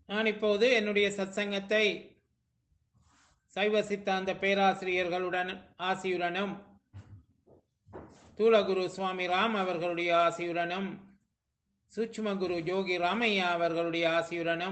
நான் இப்போது என்னுடைய சத்சங்கத்தை சைவ சித்தாந்த பேராசிரியர்களுடன் ஆசியுடனும் தூலகுரு சுவாமி ராம் அவர்களுடைய ஆசியுடனும் சூட்சும குரு யோகி ராமையா அவர்களுடைய ஆசியுடனும்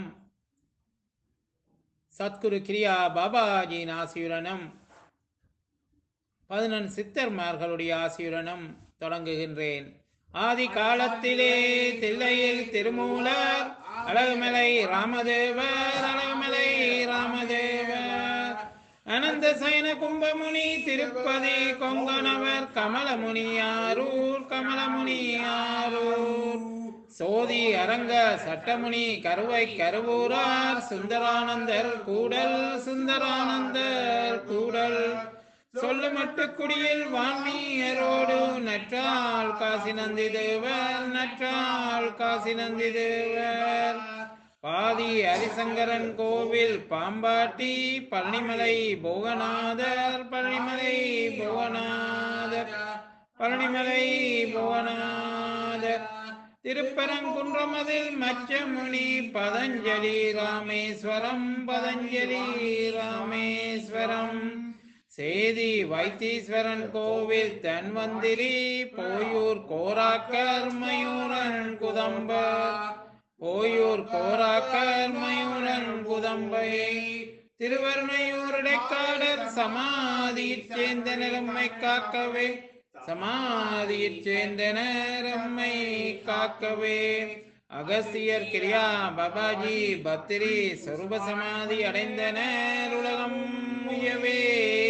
சத்குரு கிரியா பாபாஜியின் ஆசியுடனும் பதினெண் சித்தர்மார்களுடைய ஆசியுடனும் தொடங்குகின்றேன் ஆதி காலத்திலே தில்லையில் திருமூலர் அழகுமலை ராமதேவர் அழகுமலை ராமதேவர் அனந்த சயன கும்பமுனி திருப்பதி கொங்கணவர் கமலமுனியாரூர் கமலமுனியாரூர் சோதி அரங்க சட்டமுனி கருவை கருவூரார் சுந்தரானந்தர் கூடல் சுந்தரானந்தர் கூடல் சொல்லுமட்டு குடியில் வான்மீயரோடு நற்றாள் காசி நந்தி தேவர் நற்றாள் காசி நந்தி தேவர் பாதி ஹரிசங்கரன் கோவில் பாம்பாட்டி பழனிமலை போகநாதர் பழனிமலை போகநாதர் பழனிமலை போகநாதர் திருப்பரங்குன்றமதில் மச்சமுனி பதஞ்சலி ராமேஸ்வரம் பதஞ்சலி ராமேஸ்வரம் சேதி வைத்தீஸ்வரன் கோவில் தன்வந்திரி போயூர் கோராக்கர் மயூரன் குதம்பர் போயூர் கோராக்கர் மயூரன் குதம்பை திருவருணையூருடைக்காடர் சமாதியிற் சேர்ந்த நிலம்மை காக்கவே சமாதியிற் சேர்ந்த நேரம்மை காக்கவே அகஸ்தியர் கிரியா பாபாஜி பத்திரி சொருப சமாதி அடைந்தனர் உலகம் முயவே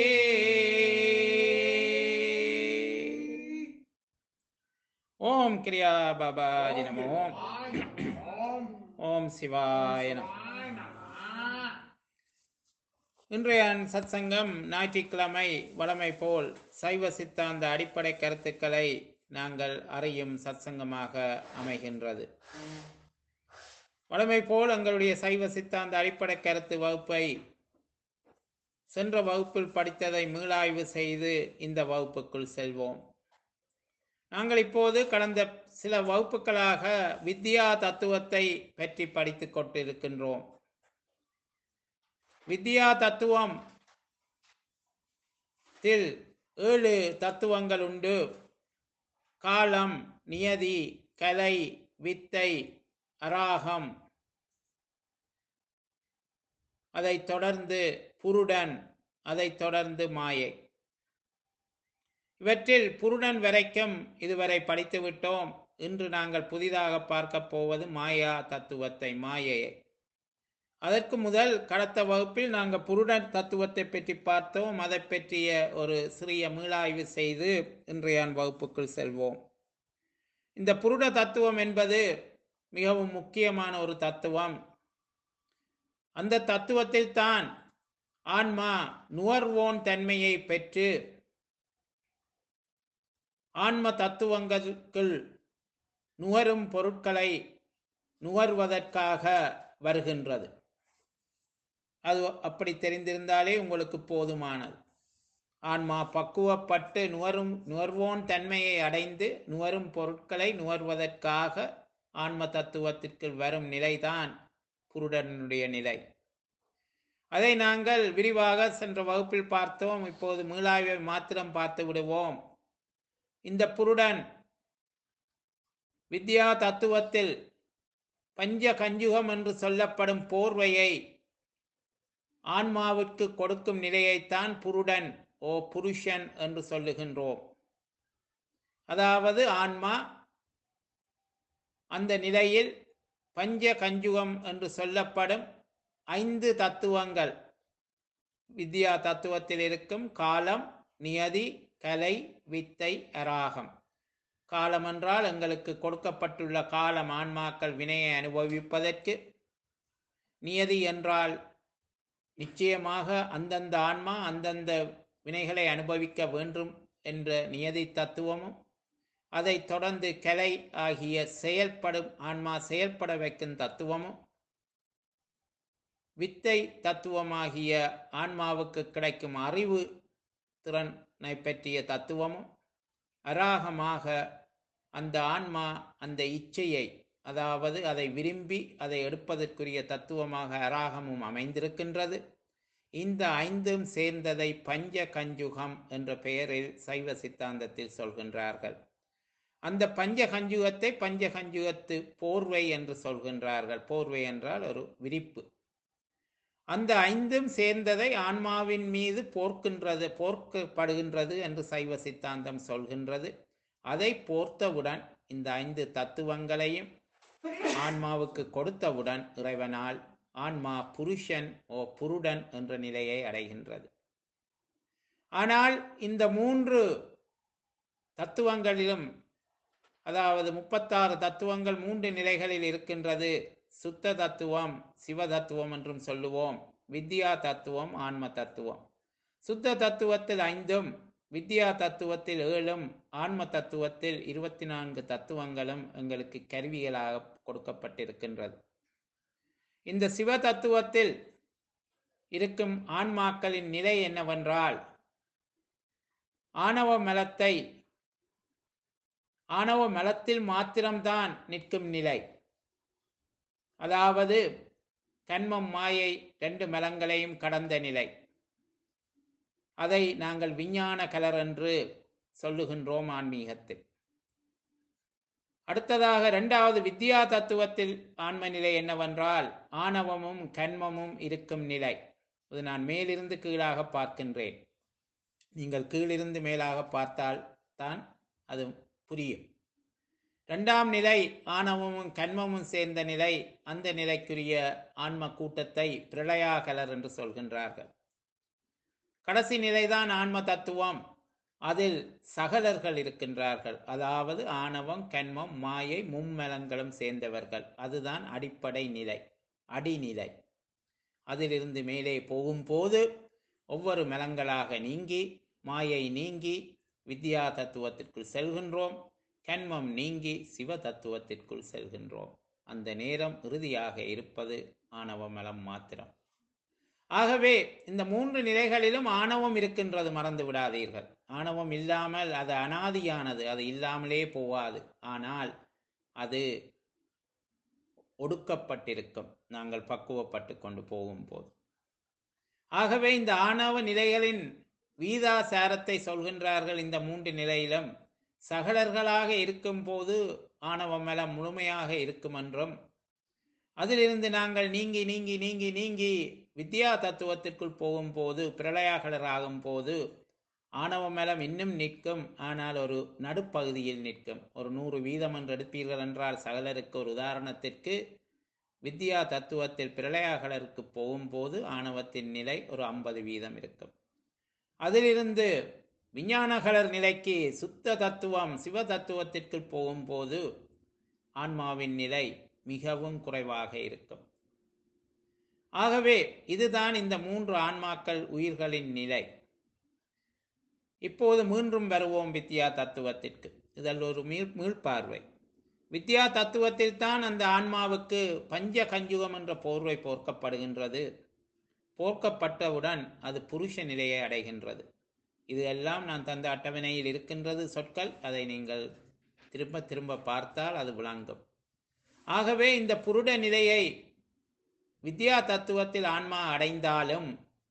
ஓம் கிரியா பாபாஜி நமோ ஓம் சிவாய நம இன்றைய சத்சங்கம் ஞாயிற்றுக்கிழமை வளமை போல் சைவ சித்தாந்த அடிப்படை கருத்துக்களை நாங்கள் அறியும் சத்சங்கமாக அமைகின்றது வளமை போல் எங்களுடைய சைவ சித்தாந்த அடிப்படை கருத்து வகுப்பை சென்ற வகுப்பில் படித்ததை மீளாய்வு செய்து இந்த வகுப்புக்குள் செல்வோம் நாங்கள் இப்போது கடந்த சில வகுப்புகளாக வித்யா தத்துவத்தை பற்றி படித்துக் கொண்டிருக்கின்றோம் வித்யா தத்துவம் தில் ஏழு தத்துவங்கள் உண்டு காலம் நியதி கலை வித்தை அராகம் அதைத் தொடர்ந்து புருடன் அதைத் தொடர்ந்து மாயை இவற்றில் புருடன் வரைக்கும் இதுவரை படித்து விட்டோம் இன்று நாங்கள் புதிதாக பார்க்க போவது மாயா தத்துவத்தை மாயையை அதற்கு முதல் கடத்த வகுப்பில் நாங்கள் புருடன் தத்துவத்தை பற்றி பார்த்தோம் அதை பற்றிய ஒரு சிறிய மீளாய்வு செய்து இன்றைய வகுப்புக்குள் செல்வோம் இந்த புருட தத்துவம் என்பது மிகவும் முக்கியமான ஒரு தத்துவம் அந்த தத்துவத்தில் தான் ஆன்மா நுகர்வோன் தன்மையை பெற்று ஆன்ம தத்துவங்களுக்குள் நுகரும் பொருட்களை நுகர்வதற்காக வருகின்றது அது அப்படி தெரிந்திருந்தாலே உங்களுக்கு போதுமானது ஆன்மா பக்குவப்பட்டு நுகரும் நுகர்வோன் தன்மையை அடைந்து நுகரும் பொருட்களை நுகர்வதற்காக ஆன்ம தத்துவத்திற்கு வரும் நிலைதான் புருடனுடைய நிலை அதை நாங்கள் விரிவாக சென்ற வகுப்பில் பார்த்தோம் இப்போது மீளாய்வை மாத்திரம் பார்த்து விடுவோம் இந்த புருடன் வித்யா தத்துவத்தில் பஞ்ச கஞ்சுகம் என்று சொல்லப்படும் போர்வையை ஆன்மாவிற்கு கொடுக்கும் நிலையைத்தான் புருடன் ஓ புருஷன் என்று சொல்லுகின்றோம் அதாவது ஆன்மா அந்த நிலையில் பஞ்ச கஞ்சுகம் என்று சொல்லப்படும் ஐந்து தத்துவங்கள் வித்யா தத்துவத்தில் இருக்கும் காலம் நியதி கலை வித்தை அராகம் காலம் என்றால் எங்களுக்கு கொடுக்கப்பட்டுள்ள காலம் ஆன்மாக்கள் வினையை அனுபவிப்பதற்கு நியதி என்றால் நிச்சயமாக அந்தந்த ஆன்மா அந்தந்த வினைகளை அனுபவிக்க வேண்டும் என்ற நியதி தத்துவமும் அதைத் தொடர்ந்து கலை ஆகிய செயல்படும் ஆன்மா செயல்பட வைக்கும் தத்துவமும் வித்தை தத்துவமாகிய ஆன்மாவுக்கு கிடைக்கும் அறிவு திறனை பற்றிய தத்துவமும் அராகமாக அந்த ஆன்மா அந்த இச்சையை அதாவது அதை விரும்பி அதை எடுப்பதற்குரிய தத்துவமாக அராகமும் அமைந்திருக்கின்றது இந்த ஐந்தும் சேர்ந்ததை பஞ்ச கஞ்சுகம் என்ற பெயரில் சைவ சித்தாந்தத்தில் சொல்கின்றார்கள் அந்த பஞ்ச கஞ்சுகத்தை பஞ்ச கஞ்சுகத்து போர்வை என்று சொல்கின்றார்கள் போர்வை என்றால் ஒரு விரிப்பு அந்த ஐந்தும் சேர்ந்ததை ஆன்மாவின் மீது போர்க்கின்றது போர்க்கப்படுகின்றது என்று சைவ சித்தாந்தம் சொல்கின்றது அதை போர்த்தவுடன் இந்த ஐந்து தத்துவங்களையும் ஆன்மாவுக்கு கொடுத்தவுடன் இறைவனால் ஆன்மா புருஷன் ஓ புருடன் என்ற நிலையை அடைகின்றது ஆனால் இந்த மூன்று தத்துவங்களிலும் அதாவது முப்பத்தாறு தத்துவங்கள் மூன்று நிலைகளில் இருக்கின்றது சுத்த தத்துவம் சிவ தத்துவம் என்றும் சொல்லுவோம் வித்யா தத்துவம் ஆன்ம தத்துவம் சுத்த தத்துவத்தில் ஐந்தும் வித்யா தத்துவத்தில் ஏழும் ஆன்ம தத்துவத்தில் இருபத்தி நான்கு தத்துவங்களும் எங்களுக்கு கருவிகளாக கொடுக்கப்பட்டிருக்கின்றது இந்த சிவ தத்துவத்தில் இருக்கும் ஆன்மாக்களின் நிலை என்னவென்றால் ஆணவ மலத்தை ஆணவ மலத்தில் மாத்திரம்தான் நிற்கும் நிலை அதாவது கண்மம் மாயை ரெண்டு மலங்களையும் கடந்த நிலை அதை நாங்கள் விஞ்ஞான கலர் என்று சொல்லுகின்றோம் ஆன்மீகத்தில் அடுத்ததாக இரண்டாவது வித்யா தத்துவத்தில் ஆன்ம நிலை என்னவென்றால் ஆணவமும் கண்மமும் இருக்கும் நிலை இது நான் மேலிருந்து கீழாக பார்க்கின்றேன் நீங்கள் கீழிருந்து மேலாக பார்த்தால் தான் அது புரியும் இரண்டாம் நிலை ஆணவமும் கண்மமும் சேர்ந்த நிலை அந்த நிலைக்குரிய ஆன்ம கூட்டத்தை பிரளயாகலர் என்று சொல்கின்றார்கள் கடைசி நிலைதான் ஆன்ம தத்துவம் அதில் சகலர்கள் இருக்கின்றார்கள் அதாவது ஆணவம் கண்மம் மாயை மும்மலங்களும் சேர்ந்தவர்கள் அதுதான் அடிப்படை நிலை அடிநிலை அதிலிருந்து மேலே போகும்போது ஒவ்வொரு மலங்களாக நீங்கி மாயை நீங்கி வித்யா தத்துவத்திற்குள் செல்கின்றோம் கண்மம் நீங்கி சிவ தத்துவத்திற்குள் செல்கின்றோம் அந்த நேரம் இறுதியாக இருப்பது ஆணவ மலம் மாத்திரம் ஆகவே இந்த மூன்று நிலைகளிலும் ஆணவம் இருக்கின்றது மறந்து விடாதீர்கள் ஆணவம் இல்லாமல் அது அனாதியானது அது இல்லாமலே போவாது ஆனால் அது ஒடுக்கப்பட்டிருக்கும் நாங்கள் பக்குவப்பட்டு கொண்டு போகும்போது ஆகவே இந்த ஆணவ நிலைகளின் வீதாசாரத்தை சொல்கின்றார்கள் இந்த மூன்று நிலையிலும் சகலர்களாக இருக்கும்போது ஆணவ மலம் முழுமையாக இருக்கும் என்றும் அதிலிருந்து நாங்கள் நீங்கி நீங்கி நீங்கி நீங்கி வித்யா தத்துவத்திற்குள் போகும்போது பிரளயாகலராகும் போது ஆணவ மலம் இன்னும் நிற்கும் ஆனால் ஒரு நடுப்பகுதியில் நிற்கும் ஒரு நூறு வீதம் என்று எடுப்பீர்கள் என்றால் சகலருக்கு ஒரு உதாரணத்திற்கு வித்யா தத்துவத்தில் பிரளயாகலருக்கு போகும்போது ஆணவத்தின் நிலை ஒரு ஐம்பது வீதம் இருக்கும் அதிலிருந்து விஞ்ஞானகலர் நிலைக்கு சுத்த தத்துவம் சிவ தத்துவத்திற்குள் போகும்போது ஆன்மாவின் நிலை மிகவும் குறைவாக இருக்கும் ஆகவே இதுதான் இந்த மூன்று ஆன்மாக்கள் உயிர்களின் நிலை இப்போது மீண்டும் வருவோம் வித்யா தத்துவத்திற்கு இதல் ஒரு மீள் மீள்பார்வை வித்யா தத்துவத்தில் தான் அந்த ஆன்மாவுக்கு பஞ்ச கஞ்சுகம் என்ற போர்வை போர்க்கப்படுகின்றது போர்க்கப்பட்டவுடன் அது புருஷ நிலையை அடைகின்றது இது எல்லாம் நான் தந்த அட்டவணையில் இருக்கின்றது சொற்கள் அதை நீங்கள் திரும்ப திரும்ப பார்த்தால் அது விளங்கும் ஆகவே இந்த புருட நிலையை வித்யா தத்துவத்தில் ஆன்மா அடைந்தாலும்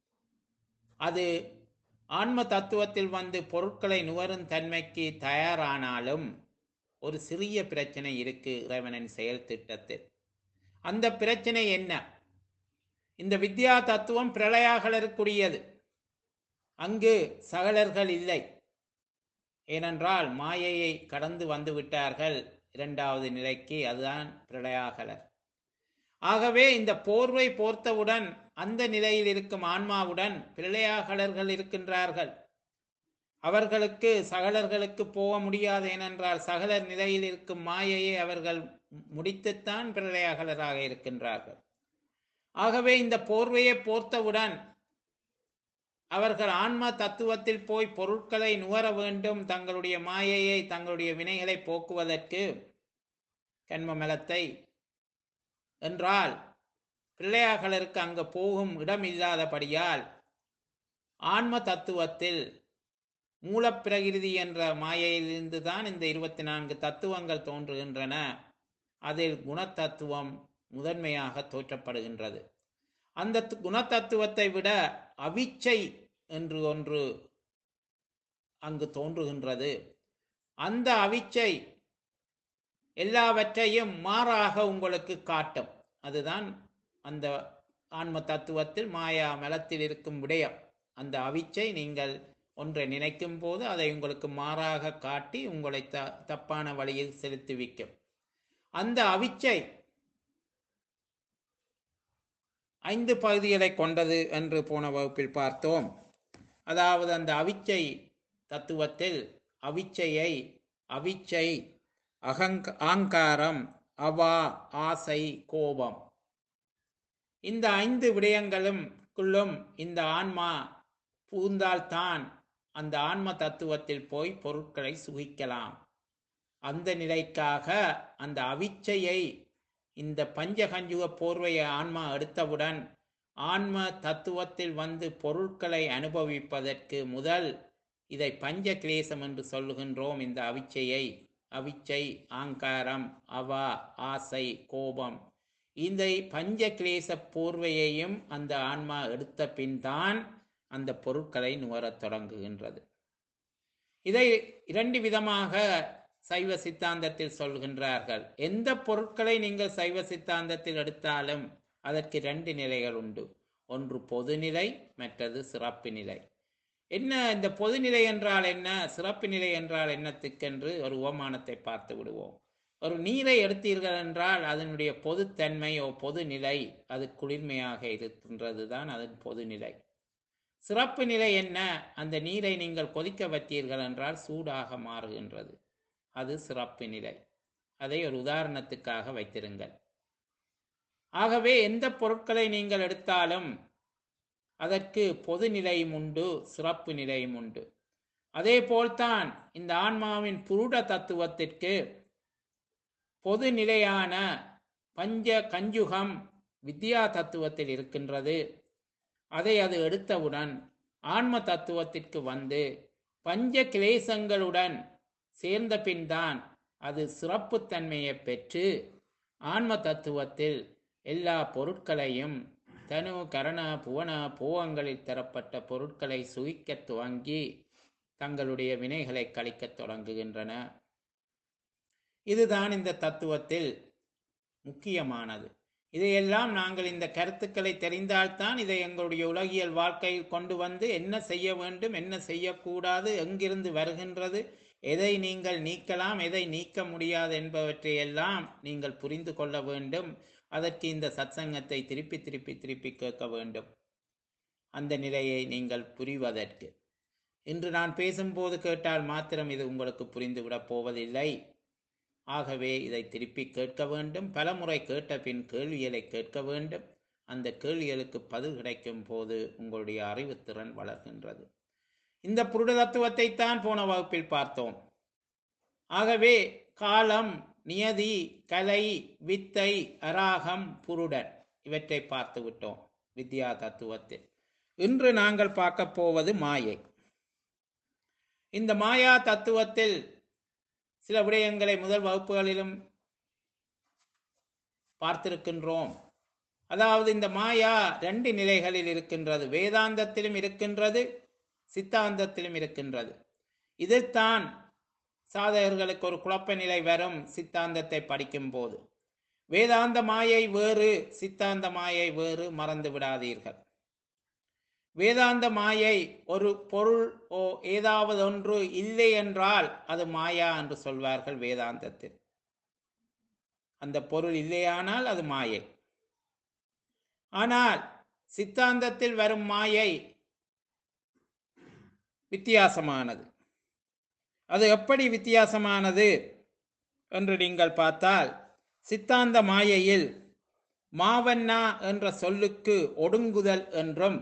அது ஆன்ம தத்துவத்தில் வந்து பொருட்களை நுகரும் தன்மைக்கு தயாரானாலும் ஒரு சிறிய பிரச்சனை இருக்கு இறைவனின் செயல் திட்டத்தில் அந்த பிரச்சனை என்ன இந்த வித்யா தத்துவம் பிரளயாகலருக்குரியது அங்கு சகலர்கள் இல்லை ஏனென்றால் மாயையை கடந்து வந்து விட்டார்கள் இரண்டாவது நிலைக்கு அதுதான் பிரளயாகலர் ஆகவே இந்த போர்வை போர்த்தவுடன் அந்த நிலையில் இருக்கும் ஆன்மாவுடன் பிரளயாகலர்கள் இருக்கின்றார்கள் அவர்களுக்கு சகலர்களுக்கு போக முடியாது ஏனென்றால் சகலர் நிலையில் இருக்கும் மாயையை அவர்கள் முடித்துத்தான் பிரளயாகலராக இருக்கின்றார்கள் ஆகவே இந்த போர்வையை போர்த்தவுடன் அவர்கள் ஆன்ம தத்துவத்தில் போய் பொருட்களை நுகர வேண்டும் தங்களுடைய மாயையை தங்களுடைய வினைகளை போக்குவதற்கு கண்மமலத்தை என்றால் பிள்ளையாக்களருக்கு அங்கு போகும் இடம் இல்லாதபடியால் ஆன்ம தத்துவத்தில் மூலப்பிரகிருதி என்ற மாயையிலிருந்து தான் இந்த இருபத்தி நான்கு தத்துவங்கள் தோன்றுகின்றன அதில் குணத்தத்துவம் முதன்மையாக தோற்றப்படுகின்றது அந்த து- குணத்தத்துவத்தை விட அவிச்சை என்று ஒன்று அங்கு தோன்றுகின்றது அந்த அவிச்சை எல்லாவற்றையும் மாறாக உங்களுக்கு காட்டும் அதுதான் அந்த ஆன்ம தத்துவத்தில் மாயா மலத்தில் இருக்கும் விடயம் அந்த அவிச்சை நீங்கள் ஒன்றை நினைக்கும் போது அதை உங்களுக்கு மாறாக காட்டி உங்களை த தப்பான வழியில் செலுத்தி வைக்கும் அந்த அவிச்சை ஐந்து பகுதிகளை கொண்டது என்று போன வகுப்பில் பார்த்தோம் அதாவது அந்த அவிச்சை தத்துவத்தில் அவிச்சையை அவிச்சை அகங்க ஆங்காரம் அவா ஆசை கோபம் இந்த ஐந்து விடயங்களும் குள்ளும் இந்த ஆன்மா பூந்தால்தான் அந்த ஆன்ம தத்துவத்தில் போய் பொருட்களை சுகிக்கலாம் அந்த நிலைக்காக அந்த அவிச்சையை இந்த பஞ்சகஞ்சுக போர்வையை ஆன்மா எடுத்தவுடன் ஆன்ம தத்துவத்தில் வந்து பொருட்களை அனுபவிப்பதற்கு முதல் இதை பஞ்ச கிளேசம் என்று சொல்லுகின்றோம் இந்த அவிச்சையை அவிச்சை ஆங்காரம் அவா ஆசை கோபம் இந்த பஞ்ச கிளேச போர்வையையும் அந்த ஆன்மா எடுத்த பின் தான் அந்த பொருட்களை நுகரத் தொடங்குகின்றது இதை இரண்டு விதமாக சைவ சித்தாந்தத்தில் சொல்கின்றார்கள் எந்த பொருட்களை நீங்கள் சைவ சித்தாந்தத்தில் எடுத்தாலும் அதற்கு இரண்டு நிலைகள் உண்டு ஒன்று பொதுநிலை மற்றது சிறப்பு நிலை என்ன இந்த பொதுநிலை என்றால் என்ன சிறப்பு நிலை என்றால் என்னத்துக்கென்று ஒரு உவமானத்தை பார்த்து விடுவோம் ஒரு நீரை எடுத்தீர்கள் என்றால் அதனுடைய பொதுத்தன்மை ஓ பொதுநிலை அது குளிர்மையாக இருக்கின்றது தான் அதன் பொதுநிலை சிறப்பு நிலை என்ன அந்த நீரை நீங்கள் கொதிக்க வைத்தீர்கள் என்றால் சூடாக மாறுகின்றது அது சிறப்பு நிலை அதை ஒரு உதாரணத்துக்காக வைத்திருங்கள் ஆகவே எந்த பொருட்களை நீங்கள் எடுத்தாலும் அதற்கு பொது நிலையும் உண்டு சிறப்பு நிலையும் உண்டு அதே போல்தான் இந்த ஆன்மாவின் புருட தத்துவத்திற்கு பொது நிலையான பஞ்ச கஞ்சுகம் வித்யா தத்துவத்தில் இருக்கின்றது அதை அது எடுத்தவுடன் ஆன்ம தத்துவத்திற்கு வந்து பஞ்ச கிளேசங்களுடன் சேர்ந்த பின்தான் அது சிறப்புத்தன்மையை பெற்று ஆன்ம தத்துவத்தில் எல்லா பொருட்களையும் தனு கரண புவன பூவங்களில் தரப்பட்ட பொருட்களை சுகிக்கத் துவங்கி தங்களுடைய வினைகளை கழிக்கத் தொடங்குகின்றன இதுதான் இந்த தத்துவத்தில் முக்கியமானது இதையெல்லாம் நாங்கள் இந்த கருத்துக்களை தெரிந்தால்தான் இதை எங்களுடைய உலகியல் வாழ்க்கையில் கொண்டு வந்து என்ன செய்ய வேண்டும் என்ன செய்யக்கூடாது எங்கிருந்து வருகின்றது எதை நீங்கள் நீக்கலாம் எதை நீக்க முடியாது என்பவற்றை எல்லாம் நீங்கள் புரிந்து கொள்ள வேண்டும் அதற்கு இந்த சத்சங்கத்தை திருப்பி திருப்பி திருப்பி கேட்க வேண்டும் அந்த நிலையை நீங்கள் புரிவதற்கு இன்று நான் பேசும்போது கேட்டால் மாத்திரம் இது உங்களுக்கு புரிந்துவிடப் போவதில்லை ஆகவே இதை திருப்பி கேட்க வேண்டும் பலமுறை கேட்ட பின் கேள்விகளை கேட்க வேண்டும் அந்த கேள்விகளுக்கு பதில் கிடைக்கும் போது உங்களுடைய அறிவுத்திறன் வளர்கின்றது இந்த புருட தத்துவத்தை தான் போன வகுப்பில் பார்த்தோம் ஆகவே காலம் நியதி கலை வித்தை அராகம் புருடன் இவற்றை பார்த்து விட்டோம் வித்யா தத்துவத்தில் இன்று நாங்கள் பார்க்க போவது மாயை இந்த மாயா தத்துவத்தில் சில விடயங்களை முதல் வகுப்புகளிலும் பார்த்திருக்கின்றோம் அதாவது இந்த மாயா ரெண்டு நிலைகளில் இருக்கின்றது வேதாந்தத்திலும் இருக்கின்றது சித்தாந்தத்திலும் இருக்கின்றது இதைத்தான் சாதகர்களுக்கு ஒரு குழப்ப நிலை வரும் சித்தாந்தத்தை படிக்கும் போது வேதாந்த மாயை வேறு சித்தாந்த மாயை வேறு மறந்து விடாதீர்கள் வேதாந்த மாயை ஒரு பொருள் ஓ ஏதாவது ஒன்று இல்லை என்றால் அது மாயா என்று சொல்வார்கள் வேதாந்தத்தில் அந்த பொருள் இல்லையானால் அது மாயை ஆனால் சித்தாந்தத்தில் வரும் மாயை வித்தியாசமானது அது எப்படி வித்தியாசமானது என்று நீங்கள் பார்த்தால் சித்தாந்த மாயையில் மாவண்ணா என்ற சொல்லுக்கு ஒடுங்குதல் என்றும்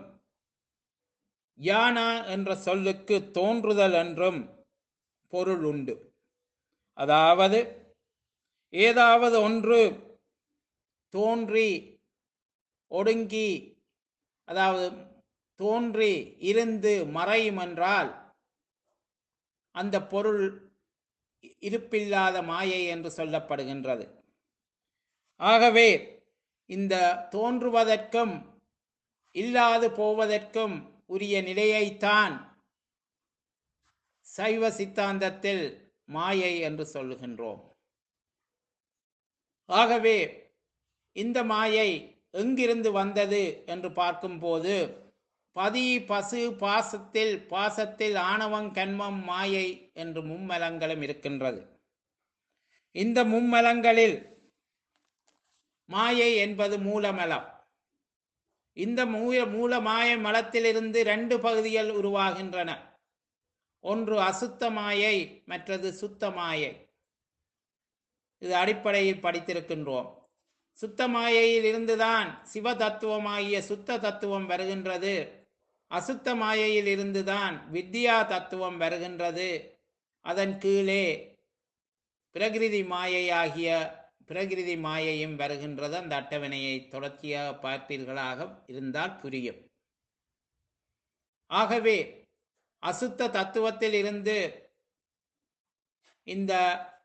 யானா என்ற சொல்லுக்கு தோன்றுதல் என்றும் பொருள் உண்டு அதாவது ஏதாவது ஒன்று தோன்றி ஒடுங்கி அதாவது தோன்றி இருந்து மறையும் என்றால் அந்த பொருள் இருப்பில்லாத மாயை என்று சொல்லப்படுகின்றது ஆகவே இந்த தோன்றுவதற்கும் இல்லாது போவதற்கும் உரிய நிலையைத்தான் சைவ சித்தாந்தத்தில் மாயை என்று சொல்லுகின்றோம் ஆகவே இந்த மாயை எங்கிருந்து வந்தது என்று பார்க்கும்போது பதி பசு பாசத்தில் பாசத்தில் ஆணவம் கண்மம் மாயை என்று மும்மலங்களும் இருக்கின்றது இந்த மும்மலங்களில் மாயை என்பது மூலமலம் இந்த மூல மூல மாய மலத்திலிருந்து ரெண்டு பகுதிகள் உருவாகின்றன ஒன்று அசுத்த மாயை மற்றது சுத்த மாயை இது அடிப்படையில் படித்திருக்கின்றோம் சுத்த மாயையில் இருந்துதான் சிவ தத்துவமாகிய சுத்த தத்துவம் வருகின்றது அசுத்த மாயையில் இருந்துதான் வித்யா தத்துவம் வருகின்றது அதன் கீழே பிரகிருதி மாயையாகிய பிரகிருதி மாயையும் வருகின்றது அந்த அட்டவணையை தொடர்ச்சியாக பார்த்தீர்களாக இருந்தால் புரியும் ஆகவே அசுத்த தத்துவத்தில் இருந்து இந்த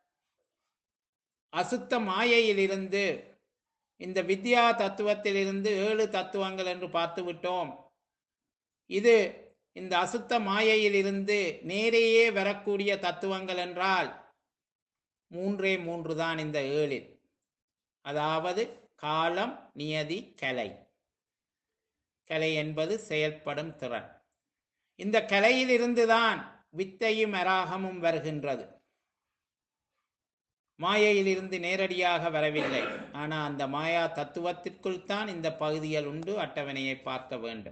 அசுத்த மாயையிலிருந்து இந்த வித்யா தத்துவத்திலிருந்து ஏழு தத்துவங்கள் என்று பார்த்து விட்டோம் இது இந்த அசுத்த மாயையிலிருந்து நேரையே வரக்கூடிய தத்துவங்கள் என்றால் மூன்றே மூன்று தான் இந்த ஏழில் அதாவது காலம் நியதி கலை கலை என்பது செயல்படும் திறன் இந்த கலையில் இருந்துதான் வித்தையும் அராகமும் வருகின்றது மாயையிலிருந்து நேரடியாக வரவில்லை ஆனால் அந்த மாயா தத்துவத்திற்குள் தான் இந்த பகுதிகள் உண்டு அட்டவணையை பார்க்க வேண்டும்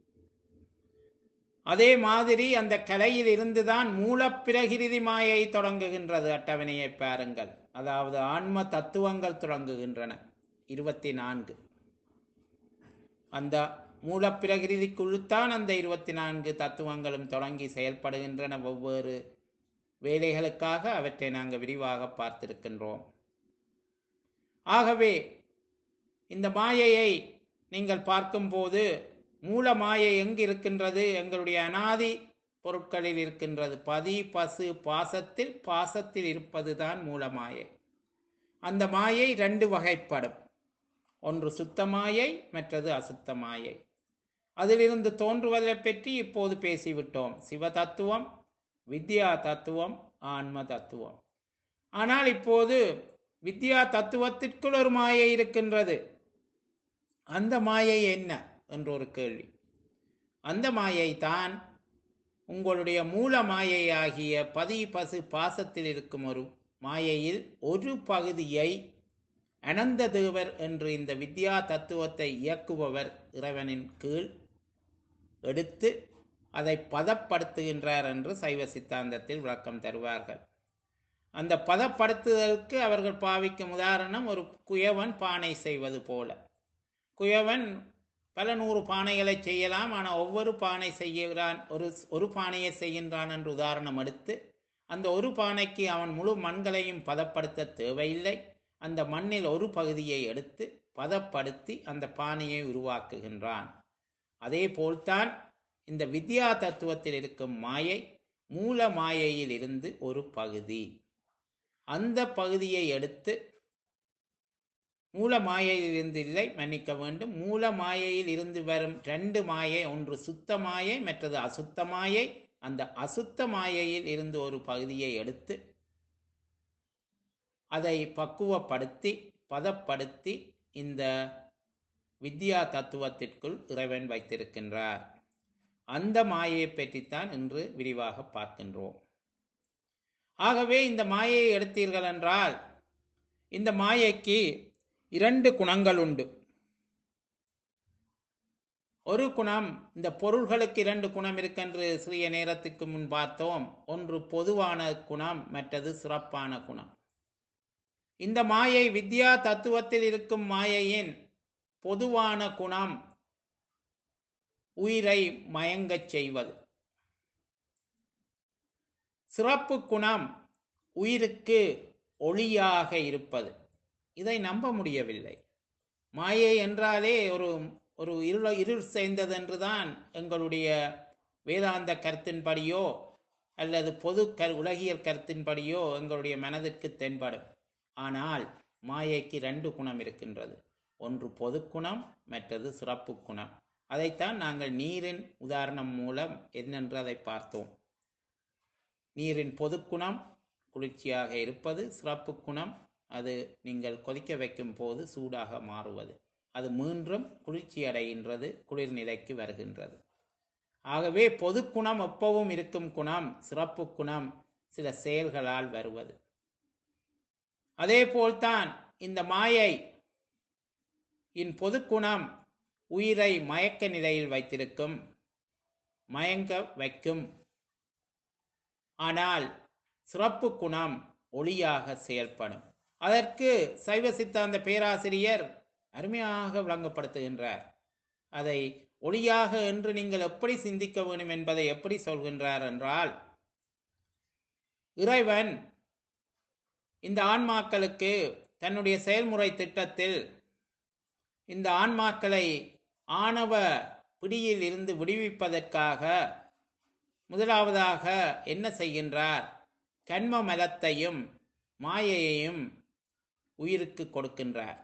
அதே மாதிரி அந்த கலையில் இருந்துதான் மூலப்பிரகிருதி மாயை தொடங்குகின்றது அட்டவணையை பாருங்கள் அதாவது ஆன்ம தத்துவங்கள் தொடங்குகின்றன இருபத்தி நான்கு அந்த மூலப்பிரகிருதிக்குள்ளுத்தான் அந்த இருபத்தி நான்கு தத்துவங்களும் தொடங்கி செயல்படுகின்றன ஒவ்வொரு வேலைகளுக்காக அவற்றை நாங்கள் விரிவாக பார்த்திருக்கின்றோம் ஆகவே இந்த மாயையை நீங்கள் பார்க்கும்போது மூல மாயை எங்கு இருக்கின்றது எங்களுடைய அனாதி பொருட்களில் இருக்கின்றது பதி பசு பாசத்தில் பாசத்தில் இருப்பதுதான் மூல மாயை அந்த மாயை ரெண்டு வகைப்படும் ஒன்று சுத்த மாயை மற்றது அசுத்த மாயை அதிலிருந்து தோன்றுவதை பற்றி இப்போது பேசிவிட்டோம் சிவ தத்துவம் வித்யா தத்துவம் ஆன்ம தத்துவம் ஆனால் இப்போது வித்யா தத்துவத்திற்குள் ஒரு மாயை இருக்கின்றது அந்த மாயை என்ன என்ற ஒரு கேள்வி அந்த மாயை தான் உங்களுடைய மூல மாயையாகிய பதி பசு பாசத்தில் இருக்கும் ஒரு மாயையில் ஒரு பகுதியை அனந்த தேவர் என்று இந்த வித்யா தத்துவத்தை இயக்குபவர் இறைவனின் கீழ் எடுத்து அதை பதப்படுத்துகின்றார் என்று சைவ சித்தாந்தத்தில் விளக்கம் தருவார்கள் அந்த பதப்படுத்துதலுக்கு அவர்கள் பாவிக்கும் உதாரணம் ஒரு குயவன் பானை செய்வது போல குயவன் பல நூறு பானைகளை செய்யலாம் ஆனால் ஒவ்வொரு பானை செய்கிறான் ஒரு ஒரு பானையை செய்கின்றான் என்று உதாரணம் எடுத்து அந்த ஒரு பானைக்கு அவன் முழு மண்களையும் பதப்படுத்த தேவையில்லை அந்த மண்ணில் ஒரு பகுதியை எடுத்து பதப்படுத்தி அந்த பானையை உருவாக்குகின்றான் அதே போல்தான் இந்த வித்யா தத்துவத்தில் இருக்கும் மாயை மூல மாயையில் இருந்து ஒரு பகுதி அந்த பகுதியை எடுத்து மூல மாயையில் இருந்து இல்லை மன்னிக்க வேண்டும் மூல மாயையில் இருந்து வரும் ரெண்டு மாயை ஒன்று சுத்த மாயை மற்றது அசுத்த மாயை அந்த அசுத்த மாயையில் இருந்து ஒரு பகுதியை எடுத்து அதை பக்குவப்படுத்தி பதப்படுத்தி இந்த வித்யா தத்துவத்திற்குள் இறைவன் வைத்திருக்கின்றார் அந்த மாயையை பற்றித்தான் இன்று விரிவாக பார்க்கின்றோம் ஆகவே இந்த மாயையை எடுத்தீர்கள் என்றால் இந்த மாயைக்கு இரண்டு குணங்கள் உண்டு ஒரு குணம் இந்த பொருள்களுக்கு இரண்டு குணம் இருக்கென்று சிறிய நேரத்துக்கு முன் பார்த்தோம் ஒன்று பொதுவான குணம் மற்றது சிறப்பான குணம் இந்த மாயை வித்யா தத்துவத்தில் இருக்கும் மாயையின் பொதுவான குணம் உயிரை மயங்கச் செய்வது சிறப்பு குணம் உயிருக்கு ஒளியாக இருப்பது இதை நம்ப முடியவில்லை மாயை என்றாலே ஒரு ஒரு இருள் இருள் சேர்ந்தது என்றுதான் எங்களுடைய வேதாந்த கருத்தின்படியோ அல்லது பொது கரு உலகியல் கருத்தின்படியோ எங்களுடைய மனதிற்கு தென்படும் ஆனால் மாயைக்கு ரெண்டு குணம் இருக்கின்றது ஒன்று பொதுக்குணம் மற்றது சிறப்பு குணம் அதைத்தான் நாங்கள் நீரின் உதாரணம் மூலம் என்னென்று அதை பார்த்தோம் நீரின் பொதுக்குணம் குளிர்ச்சியாக இருப்பது சிறப்பு குணம் அது நீங்கள் கொதிக்க வைக்கும் போது சூடாக மாறுவது அது மீண்டும் குளிர்ச்சி அடைகின்றது குளிர்நிலைக்கு வருகின்றது ஆகவே பொது குணம் எப்பவும் இருக்கும் குணம் சிறப்பு குணம் சில செயல்களால் வருவது அதே போல்தான் இந்த மாயை இன் பொது குணம் உயிரை மயக்க நிலையில் வைத்திருக்கும் மயங்க வைக்கும் ஆனால் சிறப்பு குணம் ஒளியாக செயல்படும் அதற்கு சைவ சித்தாந்த பேராசிரியர் அருமையாக விளங்கப்படுத்துகின்றார் அதை ஒளியாக என்று நீங்கள் எப்படி சிந்திக்க வேண்டும் என்பதை எப்படி சொல்கின்றார் என்றால் இறைவன் இந்த ஆன்மாக்களுக்கு தன்னுடைய செயல்முறை திட்டத்தில் இந்த ஆன்மாக்களை ஆணவ பிடியில் இருந்து விடுவிப்பதற்காக முதலாவதாக என்ன செய்கின்றார் கண்ம மலத்தையும் மாயையையும் உயிருக்கு கொடுக்கின்றார்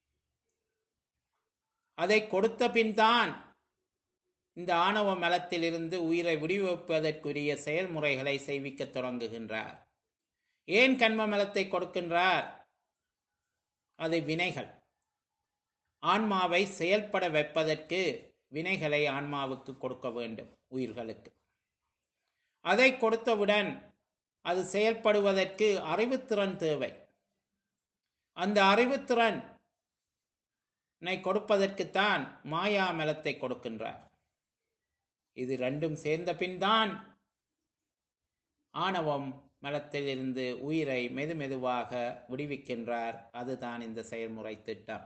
அதை கொடுத்த பின்தான் இந்த ஆணவ மலத்திலிருந்து உயிரை விடுவிப்பதற்குரிய செயல்முறைகளை செய்விக்க தொடங்குகின்றார் ஏன் கண்ம மலத்தை கொடுக்கின்றார் அது வினைகள் ஆன்மாவை செயல்பட வைப்பதற்கு வினைகளை ஆன்மாவுக்கு கொடுக்க வேண்டும் உயிர்களுக்கு அதை கொடுத்தவுடன் அது செயல்படுவதற்கு அறிவுத்திறன் தேவை அந்த அறிவுத்திறன் கொடுப்பதற்குத்தான் மாயா மலத்தை கொடுக்கின்றார் இது ரெண்டும் சேர்ந்த பின்தான் ஆணவம் மலத்திலிருந்து உயிரை மெது மெதுவாக விடுவிக்கின்றார் அதுதான் இந்த செயல்முறை திட்டம்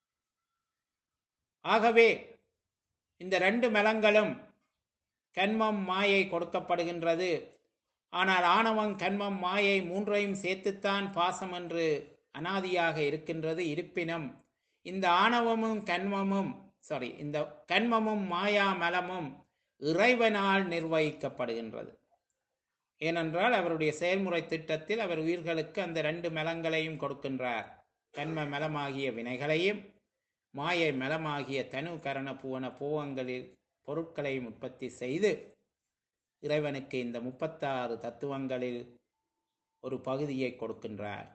ஆகவே இந்த ரெண்டு மலங்களும் கண்மம் மாயை கொடுக்கப்படுகின்றது ஆனால் ஆணவம் கண்மம் மாயை மூன்றையும் சேர்த்துத்தான் பாசம் என்று அனாதியாக இருக்கின்றது இருப்பினும் இந்த ஆணவமும் கண்மமும் சாரி இந்த கண்மமும் மாயா மலமும் இறைவனால் நிர்வகிக்கப்படுகின்றது ஏனென்றால் அவருடைய செயல்முறை திட்டத்தில் அவர் உயிர்களுக்கு அந்த ரெண்டு மலங்களையும் கொடுக்கின்றார் கண்ம மலமாகிய வினைகளையும் மாயை மலமாகிய தனு கரண புவன பூவங்களில் பொருட்களையும் உற்பத்தி செய்து இறைவனுக்கு இந்த முப்பத்தாறு தத்துவங்களில் ஒரு பகுதியை கொடுக்கின்றார்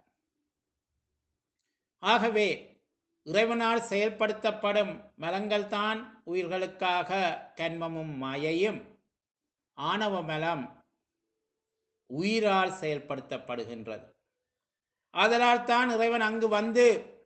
ஆகவே இறைவனால் செயல்படுத்தப்படும் மலங்கள் தான் உயிர்களுக்காக கண்மமும் மாயையும் ஆணவ மலம் உயிரால் செயல்படுத்தப்படுகின்றது அதனால் தான் இறைவன் அங்கு வந்து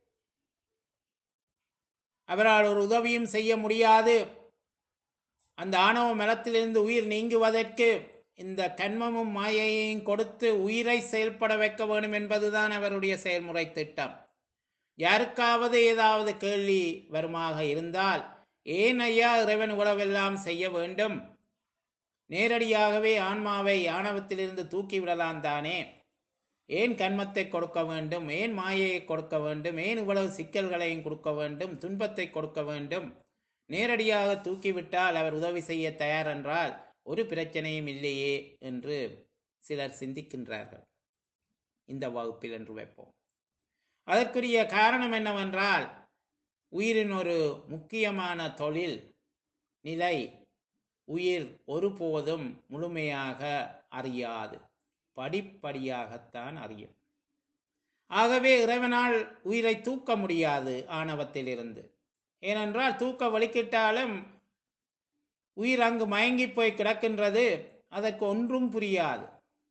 அவரால் ஒரு உதவியும் செய்ய முடியாது அந்த ஆணவ மலத்திலிருந்து உயிர் நீங்குவதற்கு இந்த கண்மமும் மாயையையும் கொடுத்து உயிரை செயல்பட வைக்க வேண்டும் என்பதுதான் அவருடைய செயல்முறை திட்டம் யாருக்காவது ஏதாவது கேள்வி வருமாக இருந்தால் ஏன் ஐயா இறைவன் உறவெல்லாம் செய்ய வேண்டும் நேரடியாகவே ஆன்மாவை ஆணவத்திலிருந்து தூக்கி விடலாம் தானே ஏன் கண்மத்தை கொடுக்க வேண்டும் ஏன் மாயையை கொடுக்க வேண்டும் ஏன் இவ்வளவு சிக்கல்களையும் கொடுக்க வேண்டும் துன்பத்தை கொடுக்க வேண்டும் நேரடியாக தூக்கிவிட்டால் அவர் உதவி செய்ய தயார் என்றால் ஒரு பிரச்சனையும் இல்லையே என்று சிலர் சிந்திக்கின்றார்கள் இந்த வகுப்பில் என்று வைப்போம் அதற்குரிய காரணம் என்னவென்றால் உயிரின் ஒரு முக்கியமான தொழில் நிலை உயிர் ஒருபோதும் முழுமையாக அறியாது படிப்படியாகத்தான் அறியும் ஆகவே இறைவனால் உயிரை தூக்க முடியாது ஆணவத்திலிருந்து ஏனென்றால் தூக்க வலிக்கிட்டாலும் உயிர் அங்கு மயங்கி போய் கிடக்கின்றது அதற்கு ஒன்றும் புரியாது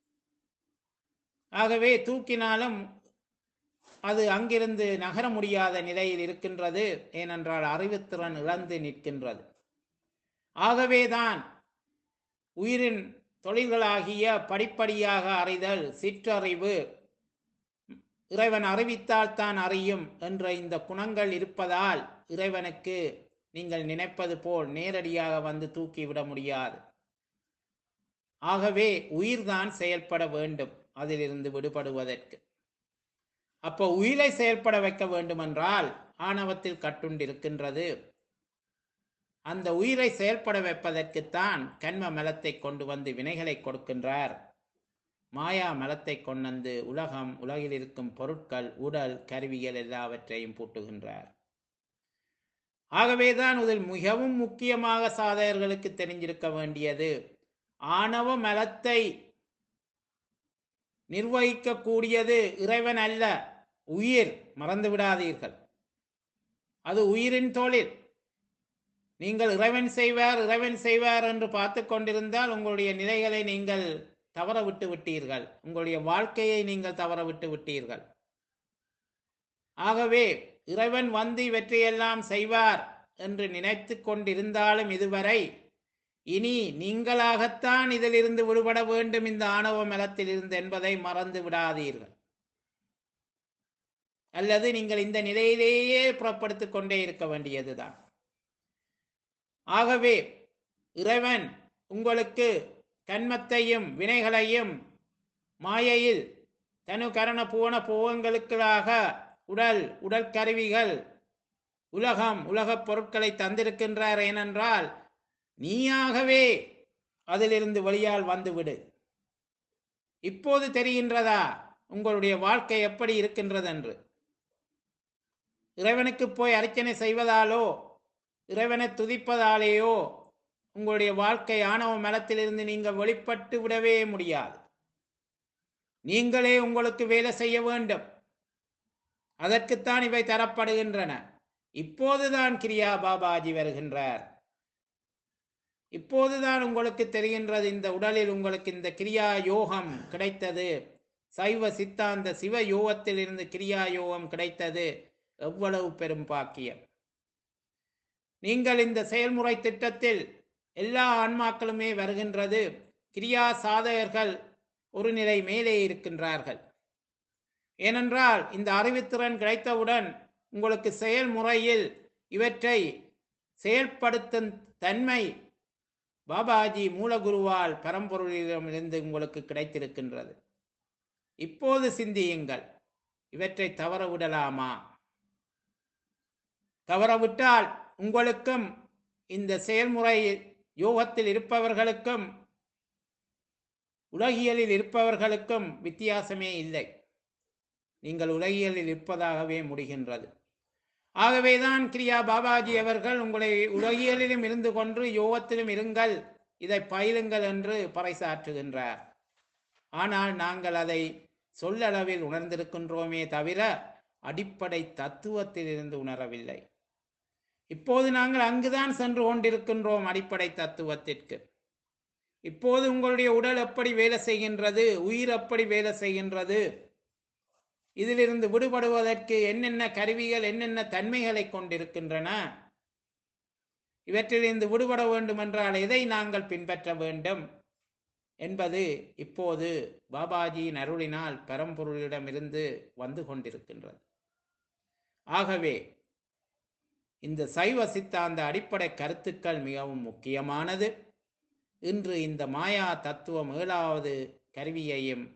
ஆகவே தூக்கினாலும் அது அங்கிருந்து நகர முடியாத நிலையில் இருக்கின்றது ஏனென்றால் அறிவுத்திறன் இழந்து நிற்கின்றது ஆகவேதான் உயிரின் தொழில்களாகிய படிப்படியாக அறிதல் சிற்றறிவு இறைவன் அறிவித்தால் தான் அறியும் என்ற இந்த குணங்கள் இருப்பதால் இறைவனுக்கு நீங்கள் நினைப்பது போல் நேரடியாக வந்து தூக்கிவிட முடியாது ஆகவே உயிர்தான் செயல்பட வேண்டும் அதிலிருந்து விடுபடுவதற்கு அப்போ உயிரை செயல்பட வைக்க வேண்டுமென்றால் ஆணவத்தில் கட்டுண்டிருக்கின்றது அந்த உயிரை செயல்பட வைப்பதற்குத்தான் கண்ம மலத்தை கொண்டு வந்து வினைகளை கொடுக்கின்றார் மாயா மலத்தை கொண்டு உலகம் உலகில் இருக்கும் பொருட்கள் உடல் கருவிகள் எல்லாவற்றையும் பூட்டுகின்றார் ஆகவேதான் இதில் மிகவும் முக்கியமாக சாதகர்களுக்கு தெரிஞ்சிருக்க வேண்டியது ஆணவ மலத்தை நிர்வகிக்கக்கூடியது இறைவன் அல்ல உயிர் மறந்து விடாதீர்கள் அது உயிரின் தொழில் நீங்கள் இறைவன் செய்வார் இறைவன் செய்வார் என்று பார்த்து கொண்டிருந்தால் உங்களுடைய நிலைகளை நீங்கள் தவற விட்டு விட்டீர்கள் உங்களுடைய வாழ்க்கையை நீங்கள் தவற விட்டு விட்டீர்கள் ஆகவே இறைவன் வந்து இவற்றையெல்லாம் செய்வார் என்று நினைத்து கொண்டிருந்தாலும் இதுவரை இனி நீங்களாகத்தான் இதிலிருந்து விடுபட வேண்டும் இந்த ஆணவ மலத்தில் இருந்து என்பதை மறந்து விடாதீர்கள் அல்லது நீங்கள் இந்த நிலையிலேயே புறப்படுத்திக் கொண்டே இருக்க வேண்டியதுதான் ஆகவே இறைவன் உங்களுக்கு கண்மத்தையும் வினைகளையும் மாயையில் தனு கரண பூவன போகங்களுக்காக உடல் உடல் கருவிகள் உலகம் உலகப் பொருட்களை தந்திருக்கின்றார் ஏனென்றால் நீயாகவே அதிலிருந்து வெளியால் வந்துவிடு இப்போது தெரிகின்றதா உங்களுடைய வாழ்க்கை எப்படி இருக்கின்றது என்று இறைவனுக்கு போய் அர்ச்சனை செய்வதாலோ இறைவனை துதிப்பதாலேயோ உங்களுடைய வாழ்க்கை ஆணவ மலத்திலிருந்து நீங்கள் வெளிப்பட்டு விடவே முடியாது நீங்களே உங்களுக்கு வேலை செய்ய வேண்டும் அதற்குத்தான் இவை தரப்படுகின்றன இப்போதுதான் கிரியா பாபாஜி வருகின்றார் இப்போதுதான் உங்களுக்கு தெரிகின்றது இந்த உடலில் உங்களுக்கு இந்த கிரியா யோகம் கிடைத்தது சைவ சித்தாந்த சிவ யோகத்தில் இருந்து கிரியா யோகம் கிடைத்தது எவ்வளவு பெரும் பாக்கியம் நீங்கள் இந்த செயல்முறை திட்டத்தில் எல்லா ஆன்மாக்களுமே வருகின்றது கிரியா சாதகர்கள் ஒரு நிலை மேலே இருக்கின்றார்கள் ஏனென்றால் இந்த அறிவுத்திறன் கிடைத்தவுடன் உங்களுக்கு செயல்முறையில் இவற்றை செயல்படுத்தும் தன்மை பாபாஜி மூலகுருவால் பரம்பொருளிடமிருந்து உங்களுக்கு கிடைத்திருக்கின்றது இப்போது சிந்தியுங்கள் இவற்றை தவற விடலாமா தவறவிட்டால் உங்களுக்கும் இந்த செயல்முறை யோகத்தில் இருப்பவர்களுக்கும் உலகியலில் இருப்பவர்களுக்கும் வித்தியாசமே இல்லை நீங்கள் உலகியலில் இருப்பதாகவே முடிகின்றது ஆகவேதான் கிரியா பாபாஜி அவர்கள் உங்களை உலகியலிலும் இருந்து கொண்டு யோகத்திலும் இருங்கள் இதை பயிலுங்கள் என்று பறைசாற்றுகின்றார் ஆனால் நாங்கள் அதை சொல்லளவில் உணர்ந்திருக்கின்றோமே தவிர அடிப்படை தத்துவத்தில் இருந்து உணரவில்லை இப்போது நாங்கள் அங்குதான் சென்று கொண்டிருக்கின்றோம் அடிப்படை தத்துவத்திற்கு இப்போது உங்களுடைய உடல் எப்படி வேலை செய்கின்றது உயிர் எப்படி வேலை செய்கின்றது இதிலிருந்து விடுபடுவதற்கு என்னென்ன கருவிகள் என்னென்ன தன்மைகளை கொண்டிருக்கின்றன இவற்றிலிருந்து விடுபட வேண்டும் என்றால் எதை நாங்கள் பின்பற்ற வேண்டும் என்பது இப்போது பாபாஜியின் அருளினால் பரம்பொருளிடமிருந்து வந்து கொண்டிருக்கின்றது ஆகவே இந்த சைவ சித்தாந்த அடிப்படை கருத்துக்கள் மிகவும் முக்கியமானது இன்று இந்த மாயா தத்துவம் ஏழாவது கருவியையும்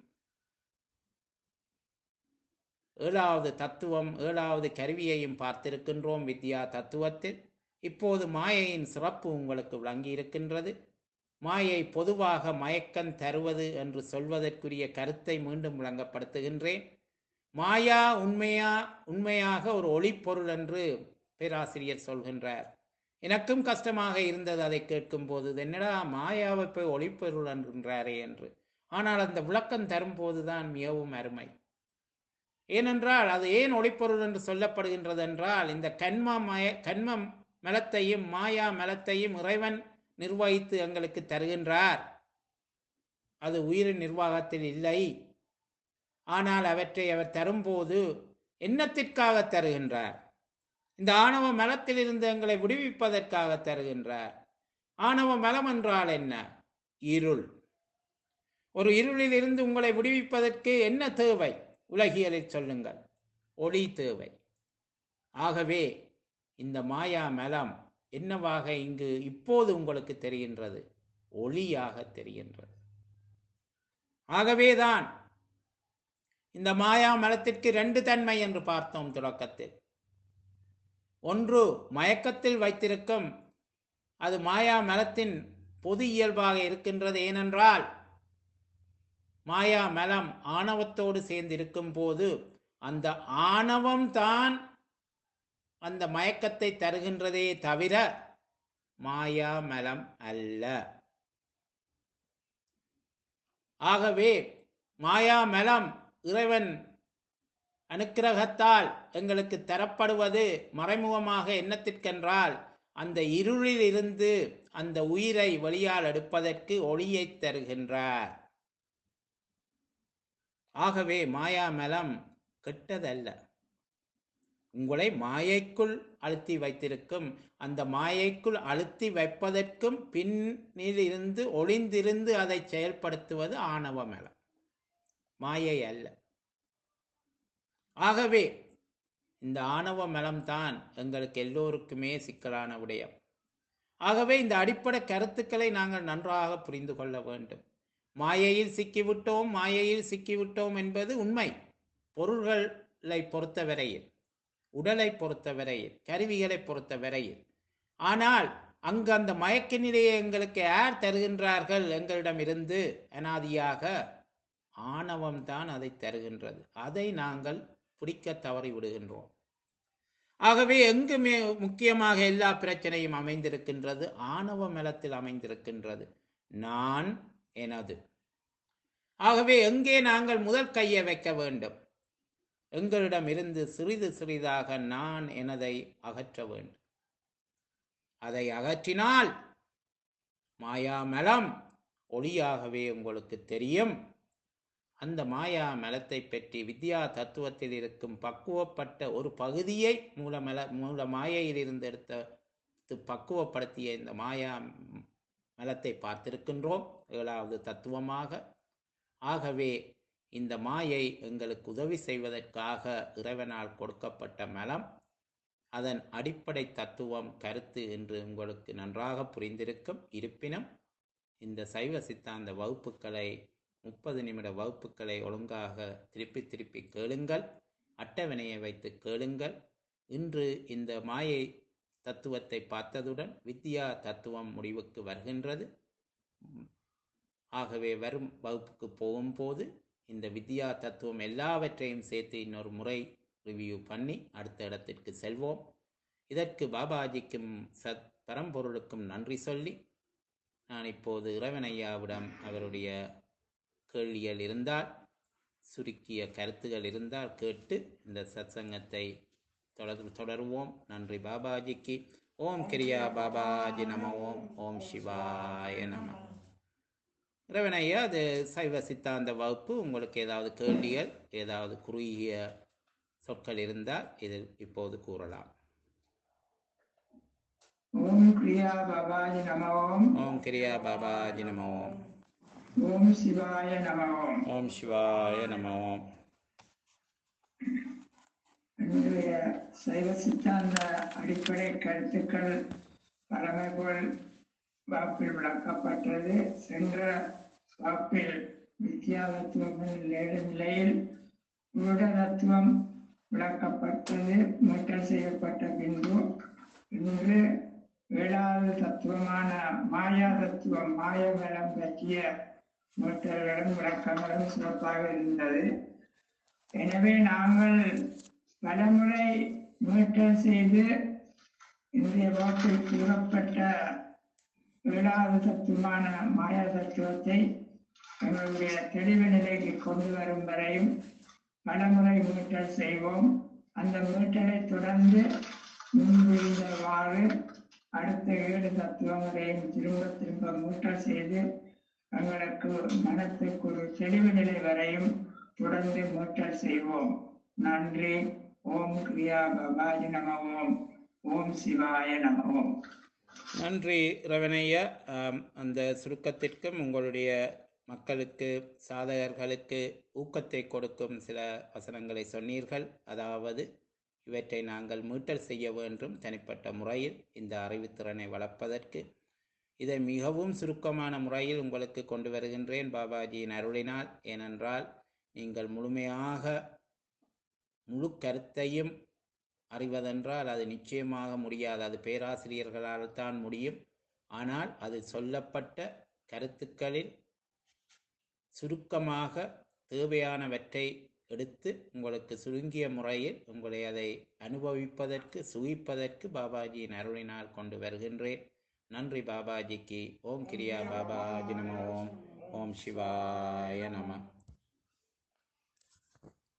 ஏழாவது தத்துவம் ஏழாவது கருவியையும் பார்த்திருக்கின்றோம் வித்யா தத்துவத்தில் இப்போது மாயையின் சிறப்பு உங்களுக்கு விளங்கி இருக்கின்றது மாயை பொதுவாக மயக்கம் தருவது என்று சொல்வதற்குரிய கருத்தை மீண்டும் விளங்கப்படுத்துகின்றேன் மாயா உண்மையா உண்மையாக ஒரு ஒளிப்பொருள் என்று பேராசிரியர் சொல்கின்றார் எனக்கும் கஷ்டமாக இருந்தது அதை கேட்கும்போது இது என்னடா மாயாவை போய் ஒளிப்பொருள் என்கின்றாரே என்று ஆனால் அந்த விளக்கம் தரும்போதுதான் மிகவும் அருமை ஏனென்றால் அது ஏன் ஒளிப்பொருள் என்று சொல்லப்படுகின்றது என்றால் இந்த கண்ம மய கண்ம மலத்தையும் மாயா மலத்தையும் இறைவன் நிர்வகித்து எங்களுக்கு தருகின்றார் அது உயிரின் நிர்வாகத்தில் இல்லை ஆனால் அவற்றை அவர் தரும்போது என்னத்திற்காக தருகின்றார் இந்த ஆணவ மலத்திலிருந்து எங்களை விடுவிப்பதற்காக தருகின்றார் ஆணவ மலம் என்றால் என்ன இருள் ஒரு இருளில் இருந்து உங்களை விடுவிப்பதற்கு என்ன தேவை உலகியலில் சொல்லுங்கள் ஒளி தேவை ஆகவே இந்த மாயா மலம் என்னவாக இங்கு இப்போது உங்களுக்கு தெரிகின்றது ஒளியாக தெரிகின்றது ஆகவேதான் இந்த மாயா மலத்திற்கு ரெண்டு தன்மை என்று பார்த்தோம் தொடக்கத்தில் ஒன்று மயக்கத்தில் வைத்திருக்கும் அது மாயா மலத்தின் பொது இயல்பாக இருக்கின்றது ஏனென்றால் மாயா மலம் ஆணவத்தோடு சேர்ந்து இருக்கும் போது அந்த ஆணவம் தான் அந்த மயக்கத்தை தருகின்றதே தவிர மாயா மலம் அல்ல ஆகவே மாயா மலம் இறைவன் அனுக்கிரகத்தால் எங்களுக்கு தரப்படுவது மறைமுகமாக என்னத்திற்கென்றால் அந்த இருளில் இருந்து அந்த உயிரை வெளியால் எடுப்பதற்கு ஒளியை தருகின்றார் ஆகவே மாயாமலம் கெட்டதல்ல உங்களை மாயைக்குள் அழுத்தி வைத்திருக்கும் அந்த மாயைக்குள் அழுத்தி வைப்பதற்கும் பின்னில் இருந்து ஒளிந்திருந்து அதை செயல்படுத்துவது ஆணவ மலம் மாயை அல்ல ஆகவே இந்த ஆணவ மலம்தான் எங்களுக்கு எல்லோருக்குமே சிக்கலான விடயம் ஆகவே இந்த அடிப்படை கருத்துக்களை நாங்கள் நன்றாக புரிந்து கொள்ள வேண்டும் மாயையில் சிக்கிவிட்டோம் மாயையில் சிக்கிவிட்டோம் என்பது உண்மை பொருள்களை பொறுத்தவரையில் உடலை பொறுத்தவரையில் கருவிகளை பொறுத்தவரையில் ஆனால் அங்கு அந்த மயக்க நிலையை எங்களுக்கு யார் தருகின்றார்கள் எங்களிடமிருந்து அனாதியாக ஆணவம் தான் அதை தருகின்றது அதை நாங்கள் பிடிக்க தவறி விடுகின்றோம் ஆகவே எங்குமே முக்கியமாக எல்லா பிரச்சனையும் அமைந்திருக்கின்றது ஆணவ மலத்தில் அமைந்திருக்கின்றது நான் எனது ஆகவே எங்கே நாங்கள் முதல் கையை வைக்க வேண்டும் எங்களிடம் இருந்து சிறிது சிறிதாக நான் எனதை அகற்ற வேண்டும் அதை அகற்றினால் மாயாமலம் ஒளியாகவே உங்களுக்கு தெரியும் அந்த மாயா மலத்தை பற்றி வித்யா தத்துவத்தில் இருக்கும் பக்குவப்பட்ட ஒரு பகுதியை மூலமல மூல மாயையிலிருந்து எடுத்த பக்குவப்படுத்திய இந்த மாயா மலத்தை பார்த்திருக்கின்றோம் ஏழாவது தத்துவமாக ஆகவே இந்த மாயை எங்களுக்கு உதவி செய்வதற்காக இறைவனால் கொடுக்கப்பட்ட மலம் அதன் அடிப்படை தத்துவம் கருத்து என்று உங்களுக்கு நன்றாக புரிந்திருக்கும் இருப்பினும் இந்த சைவ சித்தாந்த வகுப்புகளை முப்பது நிமிட வகுப்புகளை ஒழுங்காக திருப்பி திருப்பி கேளுங்கள் அட்டவணையை வைத்து கேளுங்கள் இன்று இந்த மாயை தத்துவத்தை பார்த்ததுடன் வித்யா தத்துவம் முடிவுக்கு வருகின்றது ஆகவே வரும் வகுப்புக்கு போகும்போது இந்த வித்யா தத்துவம் எல்லாவற்றையும் சேர்த்து இன்னொரு முறை ரிவ்யூ பண்ணி அடுத்த இடத்திற்கு செல்வோம் இதற்கு பாபாஜிக்கும் சத் பரம்பொருளுக்கும் நன்றி சொல்லி நான் இப்போது இறைவனையாவிடம் அவருடைய கேள்விகள் இருந்தால் சுருக்கிய கருத்துகள் இருந்தால் கேட்டு இந்த சத்சங்கத்தை தொடர் தொடருவோம் நன்றி பாபாஜிக்கு ஓம் கிரியா பாபாஜி நம ஓம் ஓம் சிவாய நம இறைவனையா அது சைவ சித்தாந்த வகுப்பு உங்களுக்கு ஏதாவது கேள்விகள் ஏதாவது குறுகிய சொற்கள் இருந்தால் இதில் இப்போது கூறலாம் ஓம் கிரியா பாபாஜி நம ஓம் ஓம் கிரியா பாபாஜி நம ஓம் ஓம் சிவாய நம ஓம் ஓம் சிவாய நம ஓம் என்னுடைய சைவ சித்தாந்த அடிப்படை கருத்துக்கள் பழமைபோல் வாப்பில் விளக்கப்பட்டது சென்ற வாப்பில் வித்யா தத்துவங்கள் ஏழு நிலையில் உருட தத்துவம் விளக்கப்பட்டது மீட்டல் செய்யப்பட்ட பின்பு இன்று ஏழாவது தத்துவமான மாயா தத்துவம் மாயமலம் பற்றிய மீட்டல்களும் விளக்கங்களும் சிறப்பாக இருந்தது எனவே நாங்கள் பலமுறை மீட்டல் செய்து இன்றைய வாக்கில் கூறப்பட்ட ஏழாவது தத்துவமான மாயா தத்துவத்தை எங்களுடைய தெளிவு நிலைக்கு கொண்டு வரும் வரையும் பலமுறை மீட்டல் செய்வோம் அந்த மீட்டலை தொடர்ந்து முன்பு இருந்தவாறு அடுத்த ஏழு தத்துவங்களையும் திரும்ப திரும்ப மீட்டல் செய்து எங்களுக்கு மனத்துக்கு ஒரு தெளிவு நிலை வரையும் தொடர்ந்து மீட்டல் செய்வோம் நன்றி ஓம் கிரியா பபாஜி நம ஓம் ஓம் சிவாய நம ஓம் நன்றி ரவணையா ஆம், அந்த சுருக்கத்திற்கும் உங்களுடைய மக்களுக்கு சாதகர்களுக்கு ஊக்கத்தை கொடுக்கும் சில வசனங்களை சொன்னீர்கள் அதாவது இவற்றை நாங்கள் மீட்டல் செய்ய வேண்டும் தனிப்பட்ட முறையில் இந்த அறிவுத்திறனை வளர்ப்பதற்கு இதை மிகவும் சுருக்கமான முறையில் உங்களுக்கு கொண்டு வருகின்றேன் பாபாஜியின் அருளினால் ஏனென்றால் நீங்கள் முழுமையாக முழு கருத்தையும் அறிவதென்றால் அது நிச்சயமாக முடியாது அது பேராசிரியர்களால் தான் முடியும் ஆனால் அது சொல்லப்பட்ட கருத்துக்களில் சுருக்கமாக தேவையானவற்றை எடுத்து உங்களுக்கு சுருங்கிய முறையில் உங்களை அதை அனுபவிப்பதற்கு சுகிப்பதற்கு பாபாஜியின் அருளினால் கொண்டு வருகின்றேன் நன்றி பாபாஜிக்கு ஓம் கிரியா பாபாஜி நம ஓம் ஓம் சிவாய நம